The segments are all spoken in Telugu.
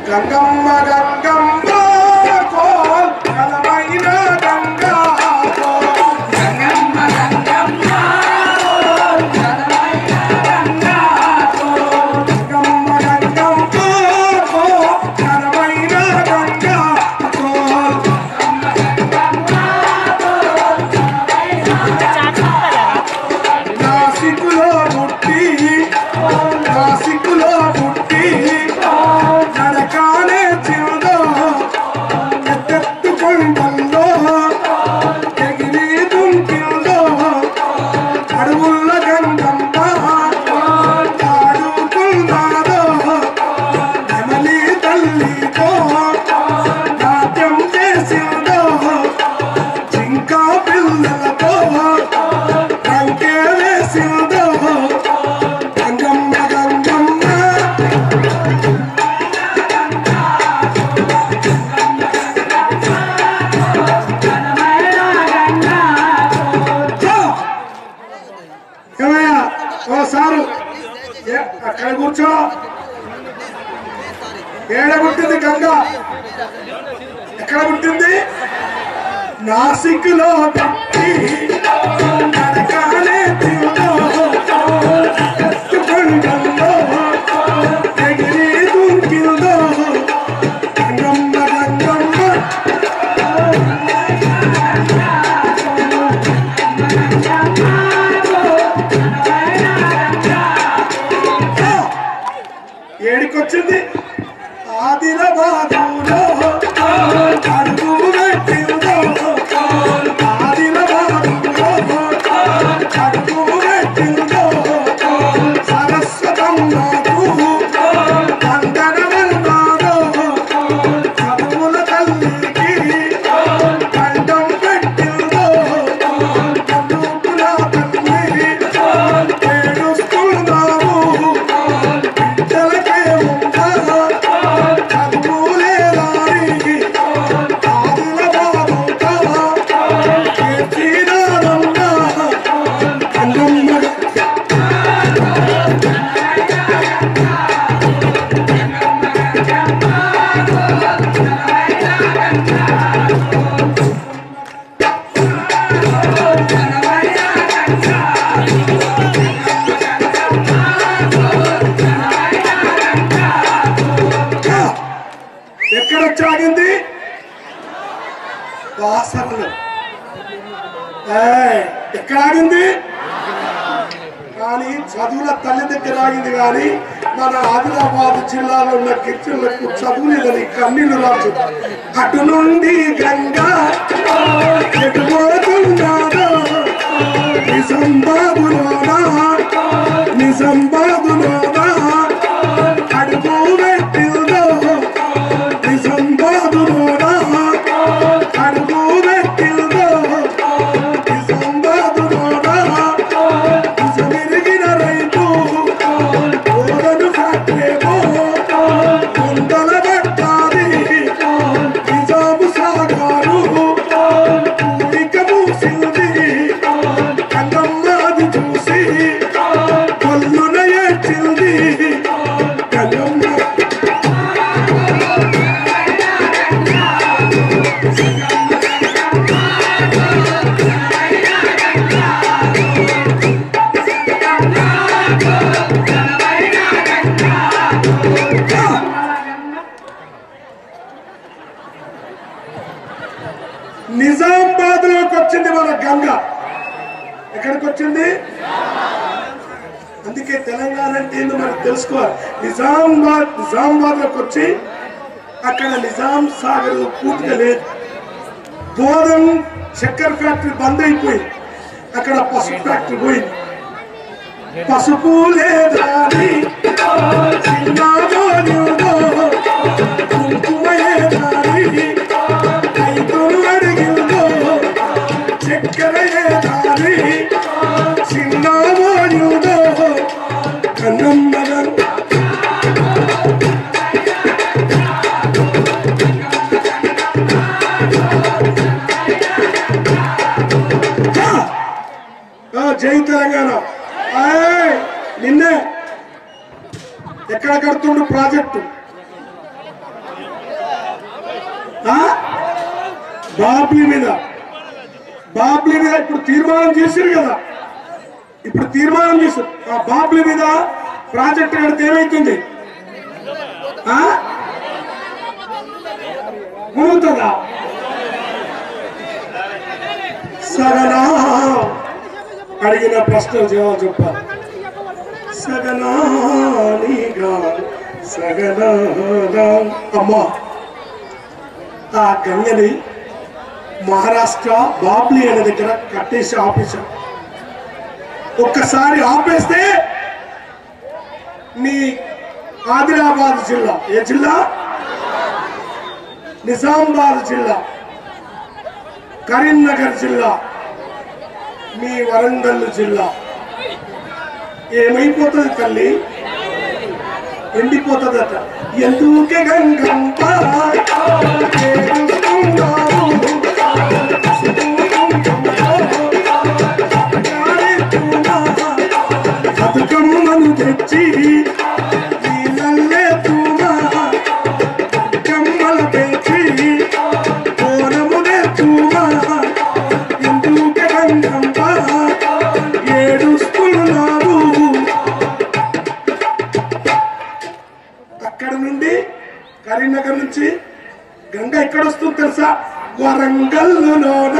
గంగమ్మ గంగమ్మ కోల్ ఘనమైన గంగా కోల్ గంగమ్మ గంగమ్మ ఘనమైన గంగా గంగమ్మ గంగమ్మ కోల్ ఘనమైన గంగా కోల్ నాసికులో పుట్టి నాసికులో పుట్టి నడకానే చిరుదో ఎత్తెత్తు కొండల్లో ఎగిరి దుంకిల్లో అడవుల గంగమ్మ ఆడుకున్నాదో నెమలి తల్లితో నాట్యం చేసిందో జింకా పిల్లలతో రంకే వేసిందో గంగమ్మ గంగమ్మ ఏమయ్యా ఓ సారు ఏ- అక్కడ కూర్చో ఏడ పుట్టింది గంగ ఎక్కడ పుట్టింది నాసిక్ లో పుట్టి నడకాలే తిరులో, ఎత్తుకొండల్లో ఎగిరి దుంకిందో గంగమ్మ గంగమ్మ ఏడికొచ్చింది ఆదిలాబాదులో అడుగు పెట్టిందో ఆదిలాబాదులో అడుగు పెట్టిందో సరస్వతమ్మకు వందనమన్నాదో చదువుల తల్లికి కంఠం పెట్టిందో చదువుకుల తల్లి ఏడుస్తున్నావు బిడ్డలకే ఉందా చదువులే రాని ఆదిలాబాదుగా కీర్తిదానమ్మ గంగమ్మ ఎక్కడ చాగింది వాసనలు ఏయ్, ఎక్కడ ఆగింది కానీ చదువుల తల్లి దగ్గర ఆగింది కానీ మన ఆదిలాబాద్ జిల్లాలో ఉన్న గిరిజనులకు చదువు లేదని కన్నీళ్లు రాజు అటు నుండి గంగా ఎటు పోతున్నాడో నిజంబాబులోనా నిజంబాబులోనా అడుగు పెట్టిందో నిజంబాబులోనా అడుగు పెట్టిందో నిజంబాబులోనా నిజమెరిగిన రైతు ఓరను కాకేమో కుండల పట్టాలి నిజాము సాగారు కూడిక మూసింది కన్నమ్మది చూసి కొల్లున ఏడ్చింది కన్నమ్మ నిజామాబాద్ లోకి వచ్చింది మన గంగ ఎక్కడికి వచ్చింది అందుకే తెలంగాణ అంటే ఏందో మనకు తెలుసుకోవాలి నిజామాబాద్ నిజామాబాద్ లోకి వచ్చి అక్కడ నిజాం సాగర్ పూర్తిగా లేదు బోధం చక్కెర ఫ్యాక్టరీ బంద్ అయిపోయింది అక్కడ పసుపు ఫ్యాక్టరీ పోయింది పసుపు లేదాని చిన్నామోనిదో కుంకుమయేదాని రైతులు అడిగిందో చక్కెరయేదాని చిన్నామోనిదో కన్నమ్మగన్ జై తెలంగాణ ఆయ్, నిన్నే ఎక్కడ కడుతుండు ప్రాజెక్టు ఆ? బాబ్లీ మీద బాబ్లీ మీద ఇప్పుడు తీర్మానం చేశారు కదా ఇప్పుడు తీర్మానం చేశారు ఆ బాబ్లీ మీద ప్రాజెక్ట్ కడితే ఏమైతుంది ఆ? మునుగుతుందా సగనా అడిగిన ప్రశ్న జవాబు చెప్పాలి సగనానిగా సగనానా అమ్మా ఆ గంగని మహారాష్ట్ర బాబ్లీ అనే దగ్గర కట్టేసి ఆపేశారు ఒక్కసారి ఆపేస్తే మీ ఆదిలాబాద్ జిల్లా ఏ జిల్లా నిజామాబాద్ జిల్లా కరీంనగర్ జిల్లా మీ వరంగల్ జిల్లా ఏమైపోతుంది తల్లి ఎండిపోతుందట ఎందుకే గంగంప ఏడుస్తున్నావు? బతుకమ్మను తెచ్చి నీళ్ళల్లే తూమా కమ్మల పెంచి కోరమునే తూమా ఎందుకే గంగంప ఏడుస్తున్నావు అక్కడ నుండి కరీంనగర్ నుంచి గంగ ఎక్కడ వస్తుంది తెలుసా వరంగల్లులోన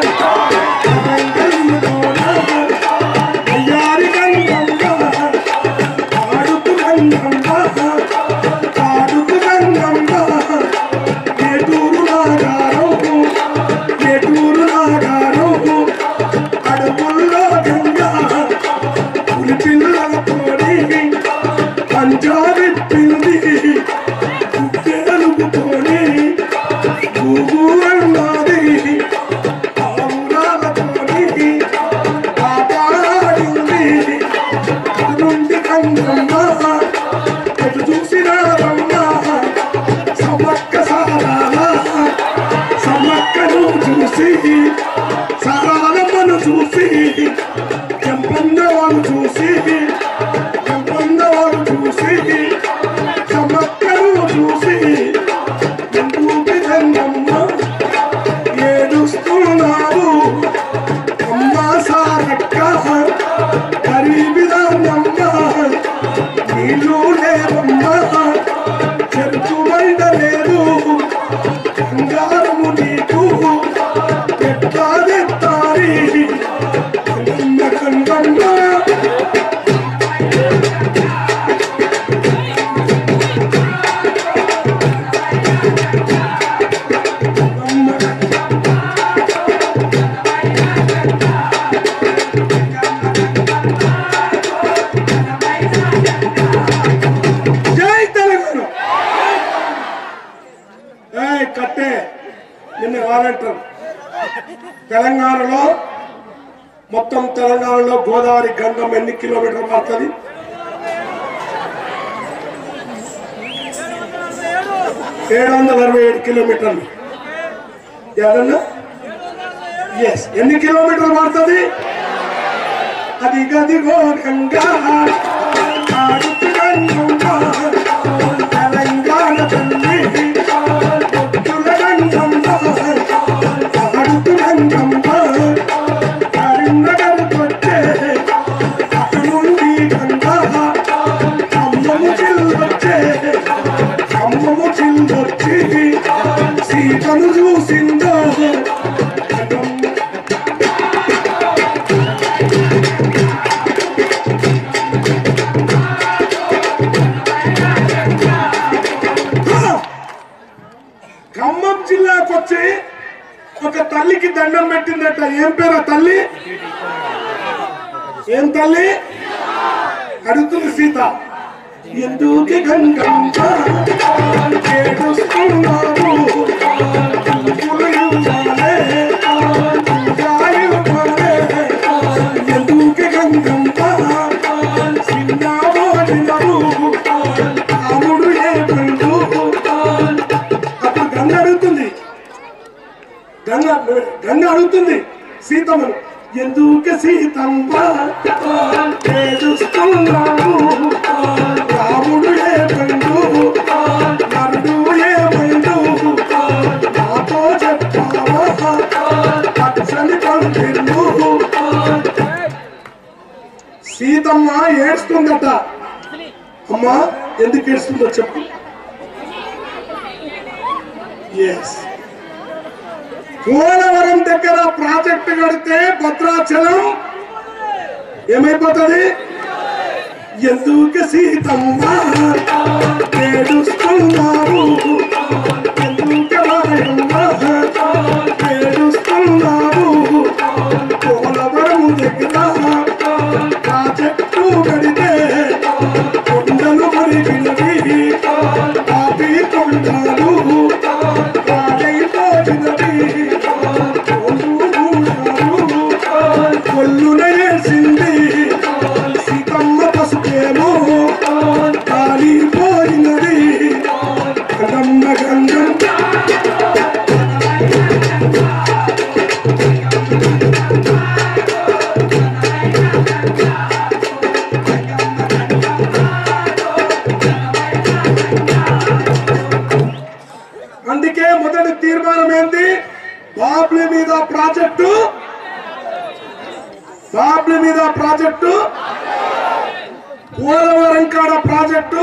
వరంగల్లులోన అయ్యారి గంగమ్మ ఆడుతు గంగమ్మ ఆడుతు గంగమ్మ ఏటూరు నాగారం ఏటూరు నాగారం అడవుల్లో గంగ పులి పిల్లలతోని పంజాబీ పిండి తెలుగుతోని గుగు అన్నది ఆవురాలతోని కాపాడింది నుండి కంగమ్మ ఎటు చూసినారమ్మ సమక్క సారాల సమక్కను చూసి సారాలమ్మను చూసి చెంపన్నవాళ్ళు చూసి చెంపన్నవాళ్ళు చూసి సమక్కను చూసి ఎందుకు విధంగమ్మ ఏడుస్తున్నావు అమ్మ సారక్క గరీబిదానమ్మ నీళ్ళు లేవమ్మ చెరుకు బండ లేదు బంగారము నీకు ఎట్లా తెత్తారి కన్నమ్మ కన్నమ్మ జై తెలంగాణ ఏయ్ కట్టే నిన్న వాలంటర్ తెలంగాణలో మొత్తం తెలంగాణలో గోదావరి గంగం ఎన్ని కిలోమీటర్లు పడుతుంది ఏడు వందల అరవై ఏడు కిలోమీటర్లు ఏదన్నా ఎస్ ఎన్ని కిలోమీటర్లు పడుతుంది అది గదిగో గంగా ఆడుతు గంగమ్మ, తెలంగాణ తల్లి పొత్తుల గంగమ్మ, ఆడుతు గంగమ్మ, కరీంనగర్ కొట్టే అటు నుండి గంగా అమ్మము చిల్లొచ్చే అమ్మము చిల్లొచ్చి సీతను చూసిందో గంగమ్మ ఖమ్మం జిల్లాకు వచ్చి ఒక తల్లికి దండం పెట్టిందట ఏం పేరు ఆ తల్లి ఏం తల్లి అడుగుతుంది సీత ఎందుకు గంగమ్మ ఏడుస్తున్నావు? పూలు ఇవ్వాలే, పూజాలు ఇవ్వాలే. ఎందుకు గంగమ్మ చిన్నావో నిలవు రాముడు ఏ పండు అప్పుడు గంగ అడుగుతుంది గంగ గంగ అడుగుతుంది సీతమ్మను ఎందుకు సీతమ్మ ఏడుస్తున్నావు రాముడు ఏ పండు నరుడు ఏ పండు సీతమ్మ ఏడుస్తుందట అమ్మా ఎందుకు ఏడుస్తుందో చెప్పు ఎస్ పోలవరం దగ్గర ప్రాజెక్టు కడితే భద్రాచలం ఏమైపోతుంది ఎందుకు సీతమ్మ ఏడుస్తున్నావు ఎందుకు రాయమ్మ ఏడుస్తున్నావు పోలవరం దగ్గర ప్రాజెక్టు కడితే కొండలు మరిగినవి ఆపి కొండలు పాడైపోయినవి కొల్లున వేసింది సీతమ్మ పసుపేమో కాలిపోయినది గంగమ్మ గంగం అందుకే మొదటి తీర్మానం ఏంటి బాబ్లీ మీద ప్రాజెక్టు బాబ్లీ మీద ప్రాజెక్టు పోలవరం కాడ ప్రాజెక్టు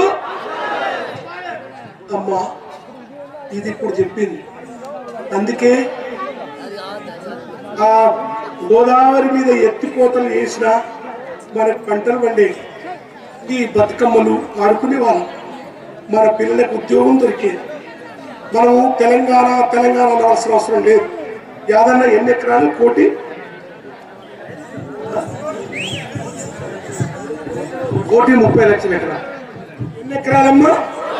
అమ్మా ఇది ఇప్పుడు చెప్పింది అందుకే ఆ గోదావరి మీద ఎత్తిపోతలు వేసిన మనకు పంటలు పండే ఈ బతుకమ్మలు ఆడుకునే వాళ్ళం మన పిల్లలకు ఉద్యోగం దొరికేది మనం తెలంగాణ తెలంగాణ అనవలసిన అవసరం లేదు యాదన్న ఎన్ని ఎకరాలు కోటి కోటి ముప్పై లక్షల ఎకరాలు ఎన్ని ఎకరాలమ్మా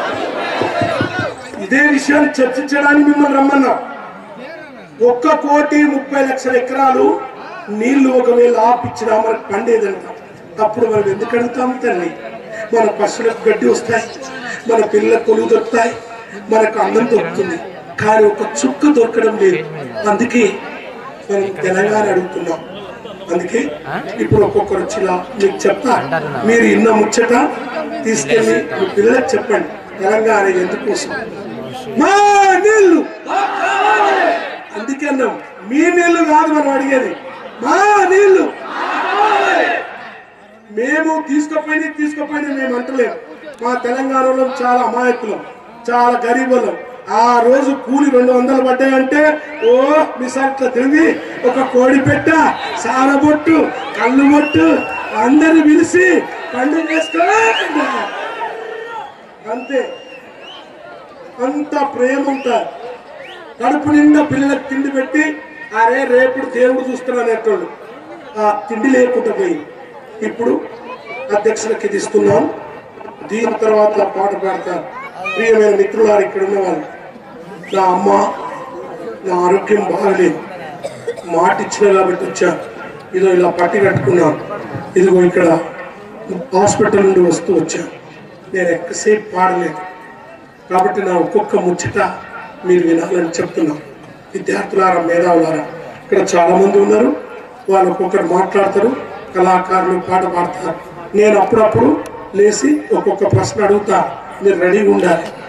ఇదే విషయాన్ని చర్చించడానికి మిమ్మల్ని రమ్మన్నా ఒక్క కోటి ముప్పై లక్షల ఎకరాలు నీళ్లు ఒకవేళ ఆపిచ్చినా మనకు పండేదంట అప్పుడు మనం ఎందుకు అడుగుతాం తల్లి మన పశువులకు గడ్డి వస్తాయి మన పిల్లలకు కొలువు దొరుకుతాయి మనకు అన్నం దొరుకుతుంది కానీ ఒక చుక్క దొరకడం లేదు అందుకే మనం తెలంగాణ అడుగుతున్నాం అందుకే ఇప్పుడు ఒక్కొక్కరు వచ్చి ఇలా మీకు చెప్తా మీరు ఇన్న ముచ్చట తీసుకెళ్ళి మీ పిల్లలకు చెప్పండి తెలంగాణ ఎందుకోసం మా నీళ్ళు అందుకే అన్నాం మీ నీళ్లు కాదు మనం అడిగేది మా నీళ్లు మేము తీసుకుపోయి తీసుకుపోయి మేము అంటలేము మా తెలంగాణలో చాలా అమాయకులం చాలా గరీబులం ఆ రోజు కూలి రెండు వందలు పడ్డాయంటే ఓ మిసాట్ల తిరిగి ఒక కోడి పెట్ట సారబొట్టు కళ్ళు బొట్టు అందరిని పిలిచి పండుగ చేసుకో అంతే అంత ప్రేమ ఉంటారు కడుపు నిండా పిల్లలకు తిండి పెట్టి అరే రేపుడు దేవుడు చూస్తున్నాను అనేటోళ్ళు ఆ తిండి లేకుండా పోయి ఇప్పుడు అధ్యక్షులకి తీస్తున్నాం దీని తర్వాత పాట పాడతారు ప్రియమైన మిత్రులారు ఇక్కడ ఉన్న వాళ్ళు నా అమ్మ నా ఆరోగ్యం బాగలేదు మాట ఇచ్చిన కాబట్టి వచ్చాను ఇదో ఇలా పట్టి కట్టుకున్నాను ఇదిగో ఇక్కడ హాస్పిటల్ నుండి వస్తూ వచ్చాను నేను ఎక్కువసేపు పాడలేదు కాబట్టి నా ఒక్కొక్క ముచ్చట మీరు వినాలని చెప్తున్నాం విద్యార్థులారా మేధావులారా ఇక్కడ చాలా మంది ఉన్నారు వాళ్ళు ఒక్కొక్కరు మాట్లాడతారు కళాకారులు పాట పాడతారు నేను అప్పుడప్పుడు లేచి ఒక్కొక్క ప్రశ్న అడుగుతా మీరు రెడీగా ఉండాలి